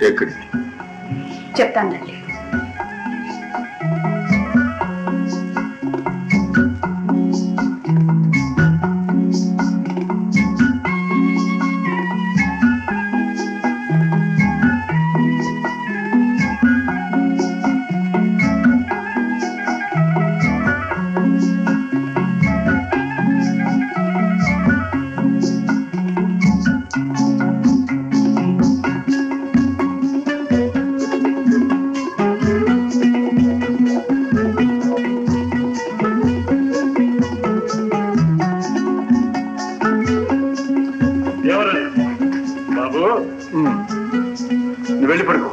ఎక్కడిది చెప్తానండి ఎవరు బాబు నువ్వు వెళ్ళి పడుకో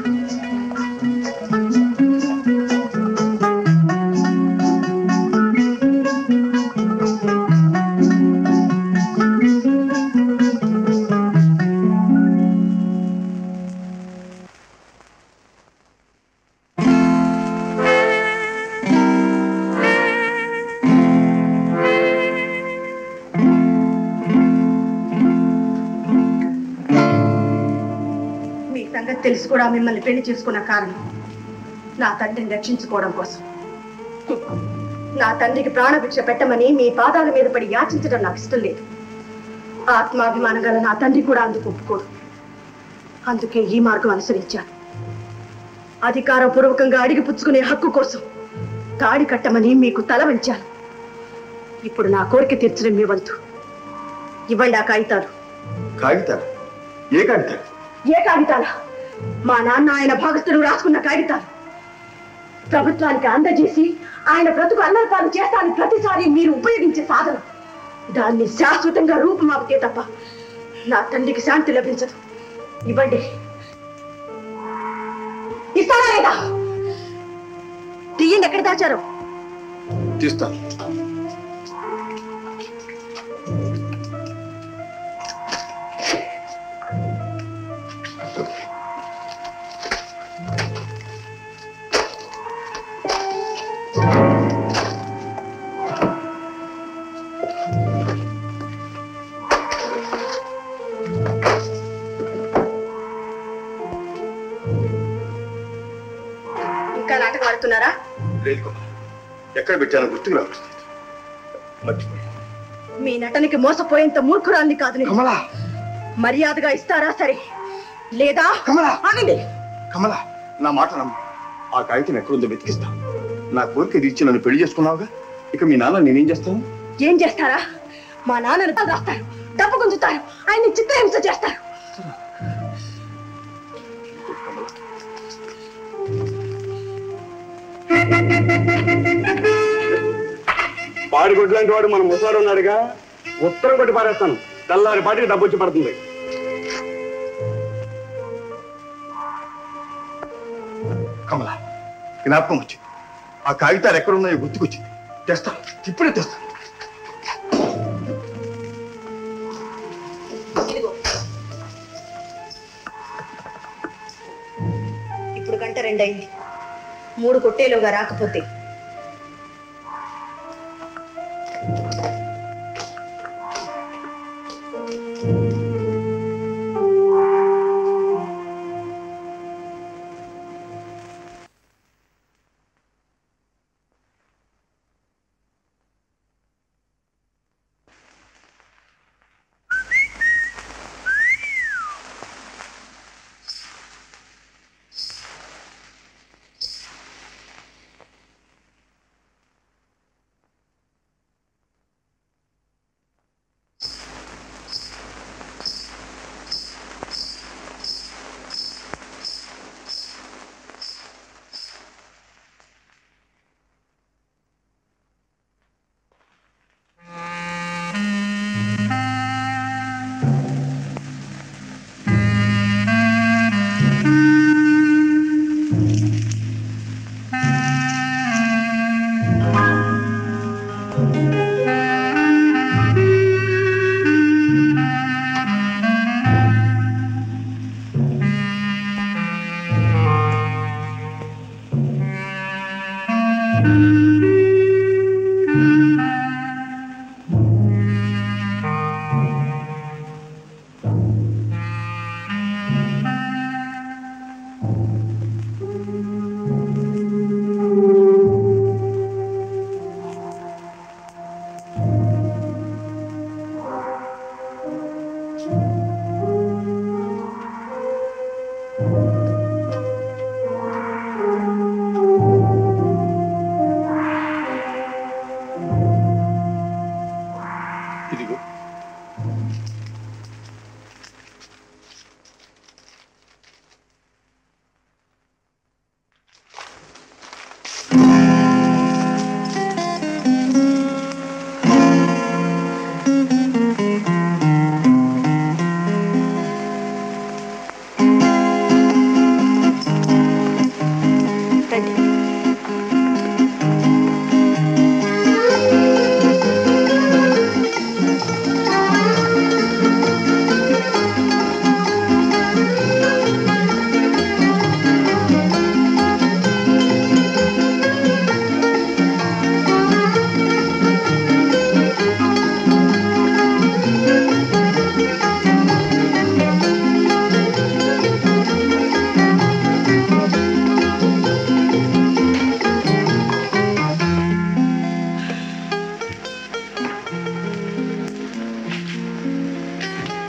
మీ సంగతి తెలిసి కూడా మిమ్మల్ని పెళ్లి చేసుకున్న కారణం నా తండ్రిని రక్షించుకోవడం కోసం హ్మ్. నా తండ్రికి ప్రాణభిక్ష పెట్టమని మీ పాదాల మీద పడి యాచించడం నాకు ఇష్టం లేదు ఆత్మాభిమానం గల నా తండ్రి కూడా అందుకు ఒప్పుకోడు అందుకే ఈ మార్గం అనుసరించాను అధికారపూర్వకంగా అడిగి పుచ్చుకునే హక్కు కోసం తాడి కట్టమని మీకు తల వంచాను ఇప్పుడు నా కోరిక తీర్చడం మీ వంతు ఇవ్వండి ఆ కాగితాలు కాగితాలు ఏ కాగితాలు ఏ కాగితాలా మా నాన్న ఆయన భాగస్థుడు రాసుకున్న కాగితాలు ప్రభుత్వానికి అందజేసి ఆయన బ్రతుకు అన్నర్పాలు చేస్తానని ప్రతిసారి మీరు ఉపయోగించే సాధనం దాన్ని శాశ్వతంగా రూపుమాపితే తప్ప నా తండ్రికి శాంతి లభించదు ఇవ్వండి ఇస్తారా లేదా తీయండి ఎక్కడ దాచారు తీస్తాను ఇంకా నాటకం ఆడుతున్నారా లేదు కుమార్ ఎక్కడ పెట్టానో గుర్తుకు రావట్లేదు మర్చిపోయాను మీ నటనకి మోసపోయేంత మూర్ఖురాల్ని కాదు నేను. కమలా మర్యాదగా ఇస్తారా సరే లేదా కమలా! ఆగండి కమలా నా మాట నమ్ము ఆ కాగితం ఎక్కడుందో వెతికిస్తా నా కోరిక తీర్చి నన్ను పెళ్లి చేసుకున్నావుగా ఇక మీ నాన్న నేనేం చేస్తాను ఏం చేస్తారా మా నాన్నను తల రాస్తారు డబ్బు గుంజుతారు ఆయన్ని చిత్రహింస చేస్తారు పాడి కొట్లాంటి వాడు మన ముసారు ఉన్నాడుగా ఉత్తరం కొట్టి పారేస్తాను తెల్లారి పాటికి డబ్బు వచ్చి పడుతుంది కమలా జ్ఞాపకం వచ్చింది ఆ కాగితాలు ఎక్కడున్నాయో గుర్తుకొచ్చింది తెస్తా ఇప్పుడే తెస్తా ఇదిగో ఇప్పుడు గంట రెండయింది మూడు కొట్టేలోగా రాకపోతే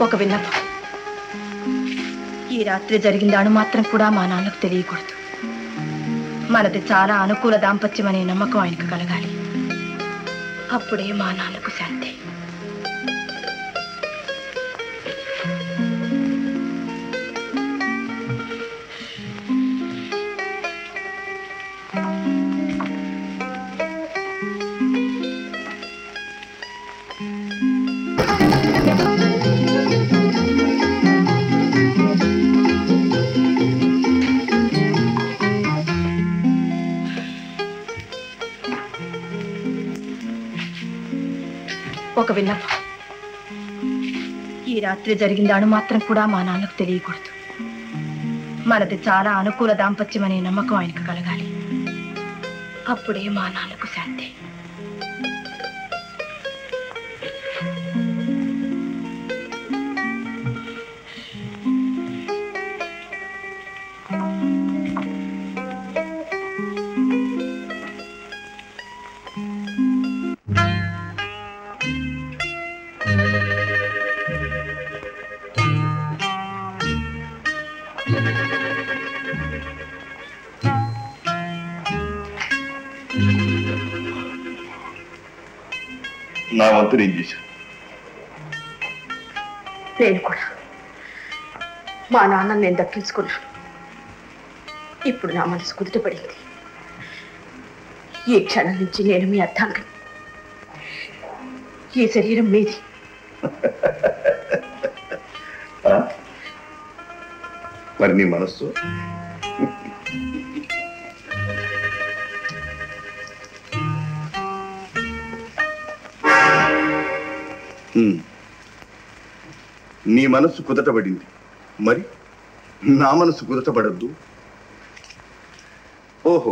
ఒక విన్నపం ఈ రాత్రి జరిగిన అణు మాత్రం కూడా మా నాన్నకు తెలియకూడదు మనది చాలా అనుకూల దాంపత్యం అనే నమ్మకం ఆయనకు కలగాలి అప్పుడే మా నాన్నకు శాంతి ఒక విన్నపం ఈ రాత్రి జరిగిన అణు మాత్రం కూడా మా నాన్నకు తెలియకూడదు మనది చాలా అనుకూల దాంపత్యం అనే నమ్మకం ఆయనకు కలగాలి అప్పుడే మా నాన్నకు శాంతి నా వంతు నేను చేశాను నేను కూడా మా నాన్న నేను దక్కించుకున్నాను ఇప్పుడు నా మనసు కుదుటపడింది ఈ క్షణం నుంచి నేను మీ అర్థాంగం ఈ శరీరం మీది ఆ? మరి నీ మనస్సు హ్మ్. నీ మనస్సు కుదటపడింది మరి నా మనసు కుదటపడద్దు ఓహో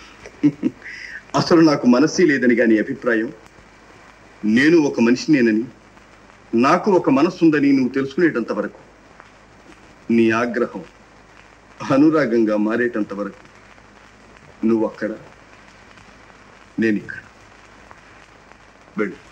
అసలు నాకు మనస్సే లేదని గాని అభిప్రాయం నేను ఒక మనిషినేనని నాకు ఒక మనస్సు ఉందని నువ్వు తెలుసుకునేటంత వరకు నీ ఆగ్రహం అనురాగంగా మారేటంత వరకు నువ్వు అక్కడ నేను ఇక్కడ వెళ్ళు